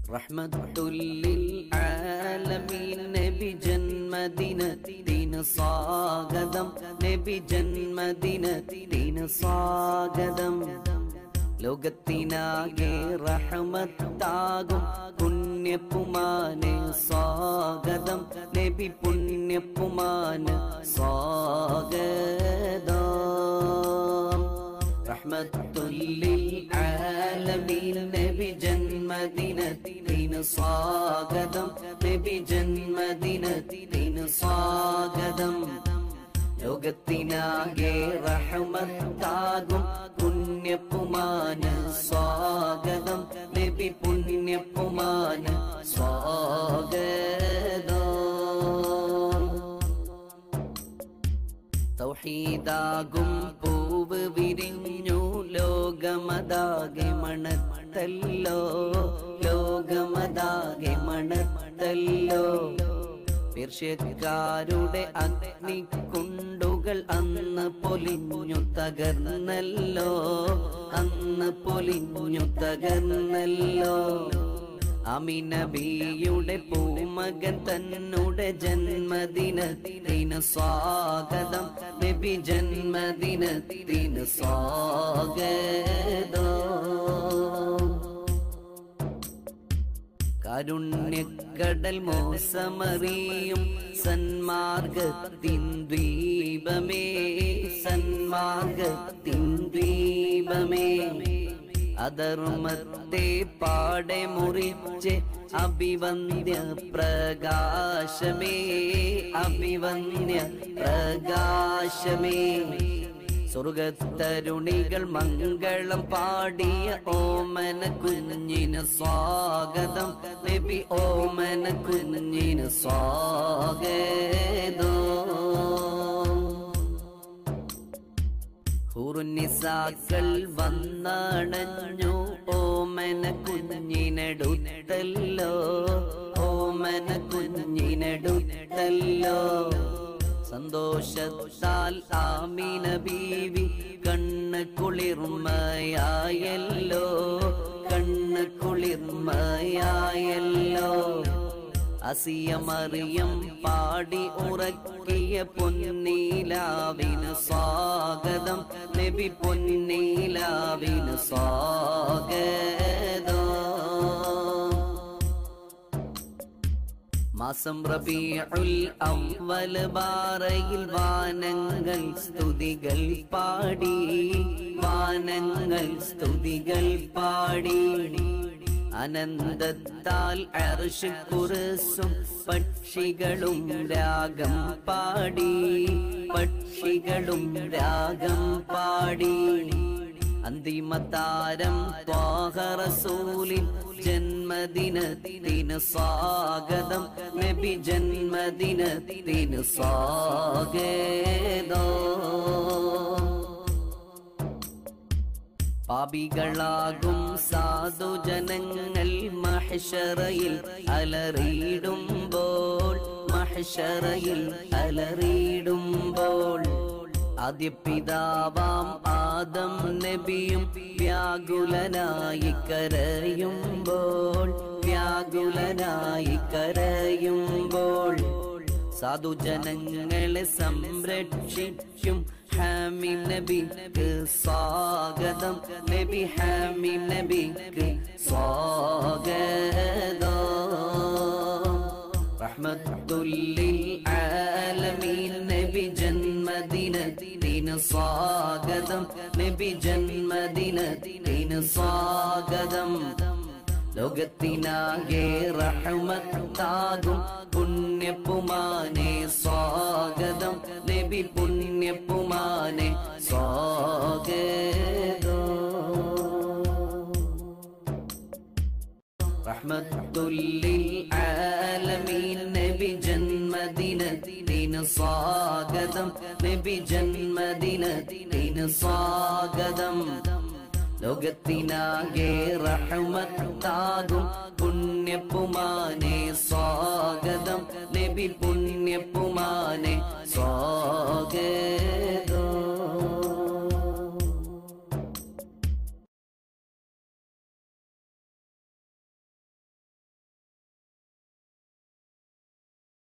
റഹ്മത്തുല്ലിൽ ആലമീൻ നബി ജന്മദിനത്തിന് സ്വാഗതം നബി ജന്മദിനത്തിന് സ്വാഗതം ലോകത്തിനാകെ റഹ്മത്താകും പുണ്യപ്പുമാന് സ്വാഗതം നബി പുണ്യപ്പുമാന് സ്വാഗതം റഹ്മത്തുല്ലിൽ ആലമീൻ നബി ജന്മദിനത്തിന് സ്വാഗതം നബി ജന്മദിനത്തിന് സ്വാഗതം ലോകത്തിനാകെ റഹ്മത്താകും പുണ്യപ്പുമാന് സ്വാഗതം നബി പുണ്യപ്പുമാന് സ്വാഗതം തൗഹീദാകും പൂവ് വിരിഞ്ഞു ലോകമതാകെ മണത്തല്ലോ ലോകമതാകെ മണത്തല്ലോ പേർഷ്യക്കാരുടെ അഗ്നിക്കുണ്ടുകൾ അന്ന് പൊലിഞ്ഞു തകർന്നല്ലോ അന്ന് പൊലിഞ്ഞു തകർന്നല്ലോ അമിനബിയുടെ പൂമകൻ തന്നുടെ ജന്മദിനത്തിന് സ്വാഗതം നബി ജന്മദിനത്തിന് സ്വാഗതം കാരുണ്യക്കടൽ മോസമറിയും സന്മാർഗത്തിൻ ദ്വീപമേ സന്മാർഗത്തിൻ ദ്വീപമേ അധർമ്മത്തെ പാടെ മുറിച്ച് അഭിവന്ദ്യ പ്രകാശമേ അഭിവന്ദ്യ പ്രകാശമേ സ്വർഗത്തരുണികൾ മംഗളം പാടിയ ഓമന കുഞ്ഞിന് സ്വാഗതം നബി ഓമന കുഞ്ഞിന് സ്വാഗതം ഹുറുനിസാക്കൾ വന്നണഞ്ഞു ഓമന കുഞ്ഞിനടുത്തല്ലോ ഓമന കുഞ്ഞിനടുത്തല്ലോ സന്തോഷത്താൽ ആമീന ബീവി കണ്ണ് കുളിർമയായല്ലോ കണ്ണ് കുളിർമയായല്ലോ അസിയമറിയം പാടി ഉറക്കിയ പൊന്നീലാവിന് സ്വാഗതം നബി പൊന്നീലാവിന് സ്വാഗതം മാസം റബീഉൽ അവ്വൽ ബാറയിൽ വാനങ്ങൾ സ്തുതികൾ പാടി വാനങ്ങൾ സ്തുതികൾ പാടി അനന്തത്താൽ അർഷ് കുറിസും പക്ഷികളും രാഗം പാടി പക്ഷികളും രാഗം പാടി അന്തിമതാരം ത്വാഹറസൂലിൻ ജന്മദിനത്തിന് സ്വാഗതം നബി ജന്മദിനത്തിന് സ്വാഗതം പാപികളാകും സാധുജനങ്ങൾ മഹ്ഷറയിൽ അലറിയിടുമ്പോൾ മഹ്ഷറയിൽ അലറിയിടുമ്പോൾ ആദ്യ പിതാവാം ആദം നബിയും വ്യാകുലനായി കരയുമ്പോൾ വ്യാകുലനായി കരയുമ്പോൾ സാധുജനങ്ങളെ സംരക്ഷിക്കും ഹാമി നബിക്ക് സ്വാഗതം നബി ഹാമി നബിക്ക് സ്വാഗതം റഹ്മത്തുല്ലിൽ ആലമീൻ നബി ജന്മദിനത്തിന് സ്വാഗതം നബി ജന്മദിനത്തിന് സ്വാഗതം ലോകത്തിനാകെ റഹ്മത്താകും പുണ്യപ്പുമാനെ സ്വാഗതം നബി പുണ്യപ്പുമാനെ സ്വാഗതം റഹ്മത്തുല്ലിൽ ആലമീൻ നബി ജന്മദിനത്തിന് സ്വാഗതം നബി ജന്മദിനത്തിന് സ്വാഗതം ലോകത്തിനാകെ റഹ്മത്താകും പുണ്യപ്പുമാനെ സ്വാഗതം നബി പുണ്യപ്പുമാനെ സ്വാഗതം